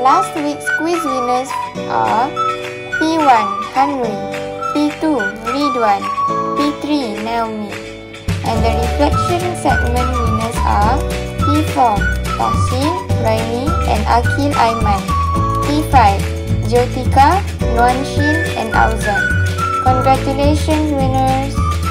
last week's quiz winners are P1 Henry, P2 Ridwan, P3 Naomi. And the reflection segment winners are P4 Tahsin, Raimi and Akil Aiman. P5 Jyotika, Nuanshin and Auzan. Congratulations winners!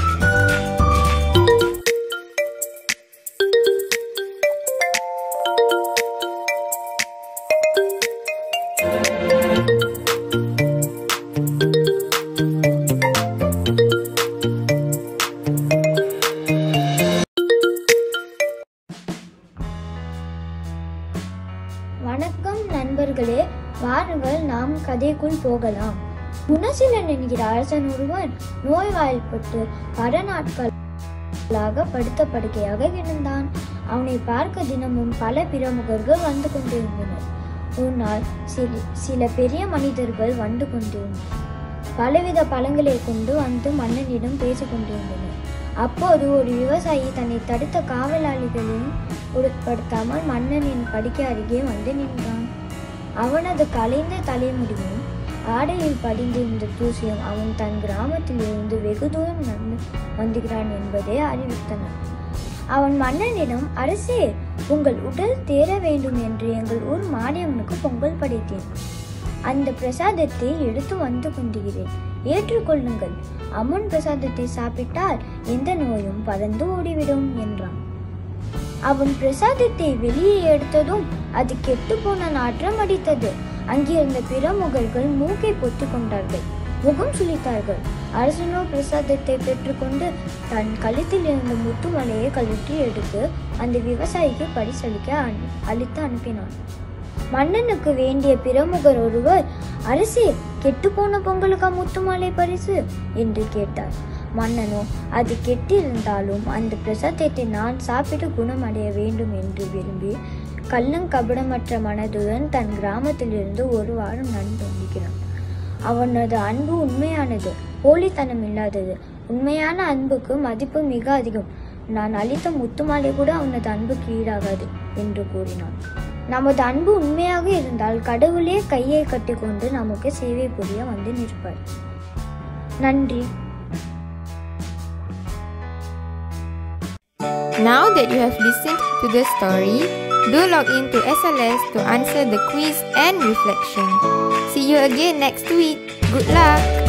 வணக்கம் நண்பர்களே வாருங்கள் நாம் கதைக்குள் போகலாம் குணசீலன் என்கிற அரசன் ஒருவன் நோய்வாய்ப்பட்டு பல நாட்களாக படுத்த படுக்கையாக இருந்தான் அவனை பார்க்க தினமும் பல பிரமுகர்கள் வந்து கொண்டிருந்தனர் ஒரு நாள் சில சில பெரிய மனிதர்கள் வந்து கொண்டிருந்தனர் பலவித பழங்களை கொண்டு வந்து மன்னனிடம் பேசிக் கொண்டிருந்தனர் அப்போது ஒரு விவசாயி தன்னை தடுத்த காவலாளிகளையும் பொருட்படுத்தாமல் மன்னனின் படுக்கை அருகே வந்து நின்றான் அவனது கலைந்த தலைமுடியும் ஆடையில் படிந்திருந்த தூசியும் அவன் தன் கிராமத்தில் இருந்து வெகு தூரம் நடந்து வந்துகிறான் என்பதை அறிவித்தனர் அவன் மன்னனிடம் அரசே உங்கள் உடல் தேர வேண்டும் என்று எங்கள் ஊர் மாரியம்மனுக்கு பொங்கல் படைத்தேன் அந்த பிரசாதத்தை எடுத்து வந்து கொண்டிருக்கிறேன் ஏற்றுக்கொள்ளுங்கள் அம்மன் பிரசாதத்தை சாப்பிட்டால் எந்த நோயும் பறந்து ஓடிவிடும் என்றான் அவன் பிரசாதத்தை வெளியே எடுத்ததும் அது கெட்டுப்போன நாற்றம் அடித்தது அங்கிருந்த பிரமுகர்கள் மூக்கை பொத்திக் கொண்டார்கள் முகம் சுளித்தார்கள் அரசனோ பிரசாதத்தை பெற்றுக்கொண்டு தன் கழுத்தில் இருந்த முத்துமலையை கழற்றி எடுத்து அந்த விவசாயிக்கு பரிசளிக்க அனு- அளித்து அனுப்பினான் மன்னனுக்கு வேண்டிய பிரமுகர் ஒருவர் அரசே கெட்டுப்போன பொங்கலுக்கா முத்துமாலை பரிசு என்று கேட்டார் மன்னனோ அது கெட்டிருந்தாலும் அந்த பிரசாதத்தை நான் சாப்பிட்டு குணமடைய வேண்டும் என்று விரும்பி கள்ளங்கபடமற்ற மனதுடன் தன் கிராமத்திலிருந்து ஒரு வாரம் நடந்து வருகிறான் அவனது அன்பு உண்மையானது போலித்தனம் இல்லாதது உண்மையான அன்புக்கு மதிப்பு மிக அதிகம் நான் அளித்த முத்துமாலை கூட அவனது அன்புக்கு ஈடாகாது என்று கூறினான் நமது அன்பு உண்மையாக இருந்தால் கடவுளே கையை கட்டிக்கொண்டு நமக்கு சேவை புரிய வந்து நிற்பார் நன்றி Now that you have listened to the story, do log in to SLS to answer the quiz and reflection. See you again next week. Good luck!